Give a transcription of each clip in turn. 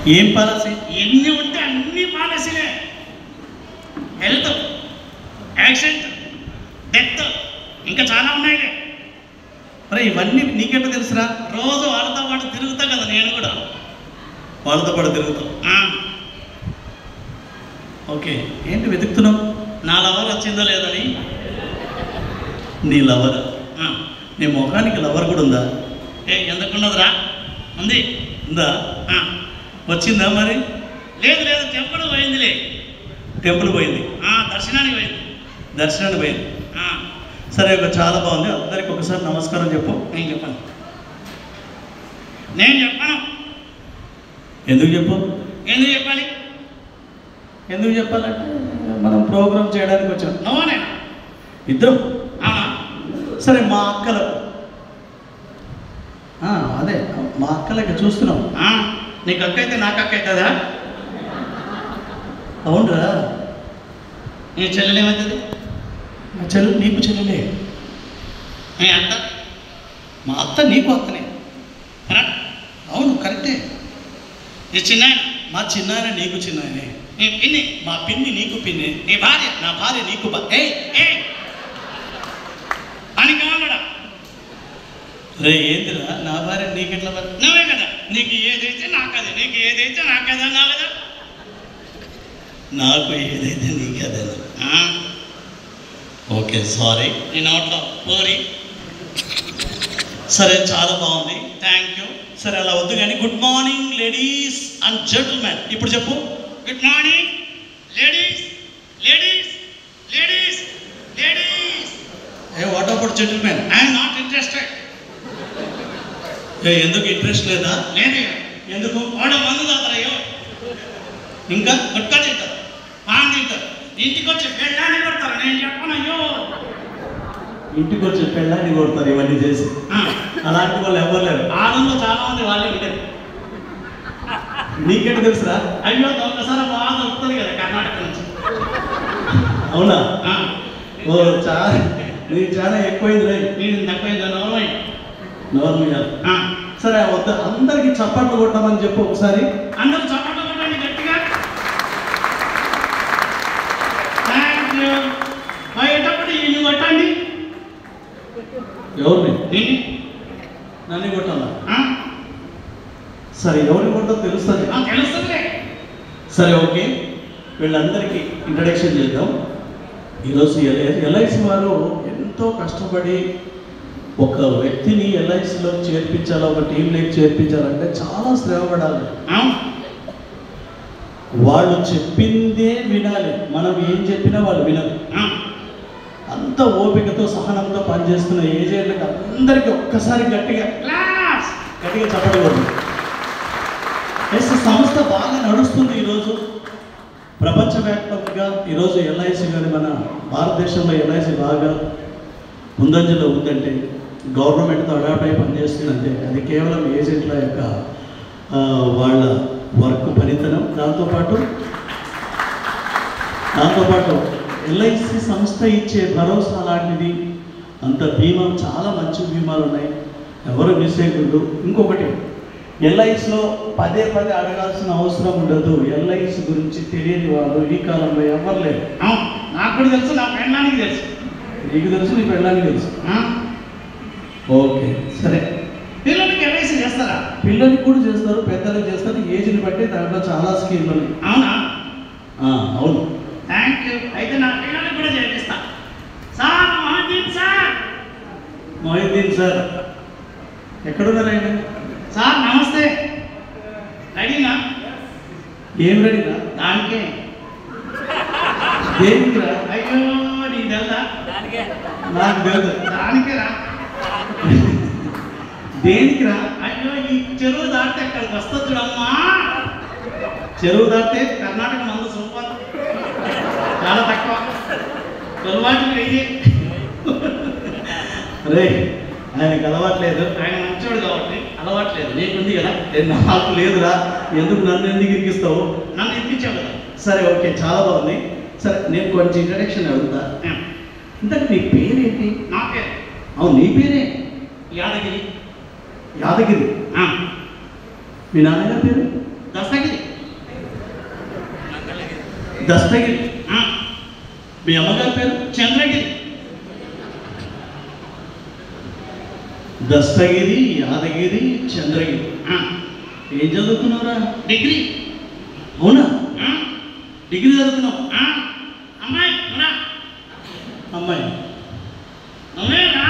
ఏం పాలసీ ఎన్ని ఉంటే అన్ని పాలసీలే హెల్త్ యాక్సిడెంట్ డెత్ ఇంకా చాలా ఉన్నాయిలే మరి ఇవన్నీ నీకెట్లా తెలుసురా రోజు వాళ్ళతో పాటు తిరుగుతా కదా నేను కూడా వాళ్ళతో పాటు తిరుగుతావు ఆ, ఓకే ఏంటి వెతుకుతున్నావు నా లవర్ వచ్చిందో లేదని నీ లవర్ ఆ, నీ ముఖానికి లవర్ కూడా ఉందా ఏ ఎందుకున్నదిరా ఉంది ఉందా ఆ, వచ్చిందా మరి లేదు లేదు టెంపుల్ పోయిందిలే టెంపుల్ పోయింది ఆ, దర్శనానికి పోయింది దర్శనానికి పోయింది ఆ, సరే ఒక చాలా బాగుంది అందరికి ఒకసారి నమస్కారం చెప్పు నేను చెప్పను నేను చెప్పను ఎందుకు చెప్పు ఎందుకు చెప్పాలి ఎందుకు చెప్పాలంటే మనం ప్రోగ్రామ్ చేయడానికి వచ్చాం నువ్వునే ఇద్దరం అవునా సరే మా అక్కలకు ఆ, అదే మా అక్కలకి చూస్తున్నాం ఆ, నీకు అక్క అయితే నాకు అక్క అవుతుందా అవునరా నీ చెల్లెలు ఏమవుతుంది మా చెల్లి నీకు చెల్లెలే నీ అత్త మా అత్త నీకు అత్తనే రా. అవును కరెక్టే నీ చిన్న మా చిన్నాయన నీకు చిన్నాయనే నీ పిన్ని మా పిన్ని నీకు పిన్ని నీ భార్య నా భార్య నీకు బా ఏయ్ ఏయ్ అని కావాలడా రే ఏందిరా నా భార్య నీకెట్లా మరి నువ్వే కదా నీకు ఏదైతే నాకు అది నీకు ఏదైతే నాకు అది అన్నావు కదా నాకు ఏదైతే నీకు అదే ఆ, ఓకే సారీ నీ నోట్లో పూరి సరే చాలా బాగుంది థ్యాంక్ యూ సరే అలా వద్దు కానీ good morning ladies and gentlemen ఇప్పుడు చెప్పు good morning ladies ladies ladies ladies ఏ what about gentlemen I'm not interested ఏ ఎందుకు ఇంట్రెస్ట్ లేదా లేదు ఎందుకు వాడు మందు తాగుతారయ్యో ఇంకా గుట్కా తింటారు పాన్ తింటారు ఇంటికి వచ్చి పెళ్ళాన్ని కొడతారు నేను చెప్పను అయ్యో ఇంటికి వచ్చి పెళ్ళాన్ని కొడతారు ఇవన్నీ చేసి ఆ, అలాంటి వాళ్ళు ఎవరు లేరు ఆ రూమ్లో చాలా మంది వాళ్ళే ఉండేది నీకెట్టు తెలుసురా అయ్యో ఒక్కసారి బాగా దొరుకుతుంది కదా కర్ణాటక నుంచి అవునా ఆ, ఓ చాలా నీ చాలా ఎక్కువైంది రే నేను తక్కువ నోర్మై నార్మల్ సరే వద్ద అందరికి చప్పట్లు కొట్టమని చెప్పు ఒకసారి అందరూ చప్పట్లు కొట్టండి గట్టిగా థ్యాంక్ యూ పోయేటప్పుడు ఇల్లు కొట్టండి ఎవరిని దీన్ని నన్ను కొట్టాలా ఆ, సరే ఎవరిని కొట్టో తెలుస్తుంది ఆ, తెలుస్తుందిలే సరే ఓకే వీళ్ళందరికీ ఇంట్రడక్షన్ చేద్దాం ఈరోజు ఎల్ ఎల్ఐసి వారు ఎంతో కష్టపడి ఒక వ్యక్తిని ఎల్ఐసిలో చేర్పించాలి ఒక టీంలోకి చేర్పించాలంటే చాలా శ్రమ పడాలి అవును వాళ్ళు చెప్పిందే వినాలి మనం ఏం చెప్పినా వాళ్ళు వినరు ఆ, అంత ఓపికతో సహనంతో పనిచేస్తున్న ఏజెంట్లకు అందరికీ ఒక్కసారి గట్టిగా క్లాస్ గట్టిగా చెప్పకూడదు ఎస్ సంస్థ బాగా నడుస్తుంది ఈరోజు ప్రపంచవ్యాప్తంగా ఈరోజు ఎల్ఐసి కానీ మన భారతదేశంలో ఎల్ఐసి బాగా ముందంజలో ఉందంటే గవర్నమెంట్తో అడాప్ట్ అయి పనిచేస్తుందంటే అది కేవలం ఏజెంట్ల యొక్క ఆ, వాళ్ళ వర్క్ పనితనం దాంతోపాటు దాంతోపాటు ఎల్ఐసి సంస్థ ఇచ్చే భరోసా లాంటిది అంత బీమా చాలా మంచి బీమాలు ఉన్నాయి ఎవరు మిస్ చేయకూడదు ఇంకొకటి ఎల్ఐసిలో పదే పదే అడగాల్సిన అవసరం ఉండదు ఎల్ఐసి గురించి తెలియని వాళ్ళు ఈ కాలంలో ఎవరు లేరు అవును నాకు కూడా తెలుసు నా ఫ్రెండానికి తెలుసు నీకు తెలుసు నీ పెళ్ళానికి తెలుసు ఆ, ఓకే సరే పిల్లలకి ఎల్ఐసి చేస్తారా పిల్లలకి కూడా చేస్తారు పెద్దలకు చేస్తారు ఏజ్ని బట్టి దాంట్లో చాలా స్కీమ్లు ఉన్నాయి అవునా ఆ, అవును థ్యాంక్ యూ అయితే నా పిల్లలకి కూడా చేపిస్తా sir Mahadeen sir Mohiddin sir ఎక్కడున్నారు ఆయన సార్ నమస్తే రెడీనా ఏం రెడీనా దానికే దేనికి రా అయ్యో నీకు తెలుసా నాకు తెలుసు దానికే రా దేనికి రా అయ్యో ఈ చెరువు దాటితే అక్కడికి వస్తుంది చూడమ్మా చెరువు దాటితే కర్ణాటక మందు సూపర్ చాలా తక్కువ తొలవాటి వెయ్యి రే ఆయనకి అలవాట్లేదు ఆయన మంచోడు కాబట్టి అలవాట్లేదు నీకుంది కదా ఏ, నాకు లేదురా ఎందుకు నన్ను ఎందుకు ఇరికిస్తావు నన్ను ఇప్పించావు కదా సరే ఓకే చాలా బాగుంది సరే నేను కొంచెం ఇంట్రడక్షన్ అడుగుతా ఆ, ఇంతకు నీ పేరేంటి నా పేరు అవును నీ పేరే యాదగిరి యాదగిరి ఆ, మీ నాన్నగారి పేరు దస్తగిరి దస్తగిరి ఆ, మీ అమ్మగారి పేరు చంద్రగిరి దస్తగిరి యాదగిరి చంద్రగిరి ఆ, ఏం చదువుతున్నావురా డిగ్రీ అవునా ఆ, డిగ్రీ చదువుతున్నావు ఆ, అమ్మాయి రా అమ్మాయి నువ్వే రా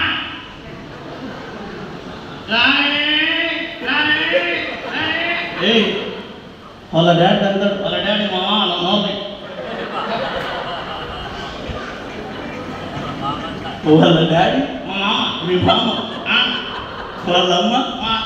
రారే రారే రారే ఏ వాళ్ళ డాడ్ అంటాడు వాళ్ళ డాడీ మామ వాళ్ళ మమ్మీ వాళ్ళ డాడీ మా మామ మీ మామ ఆ, వాళ్ళ అమ్మ మా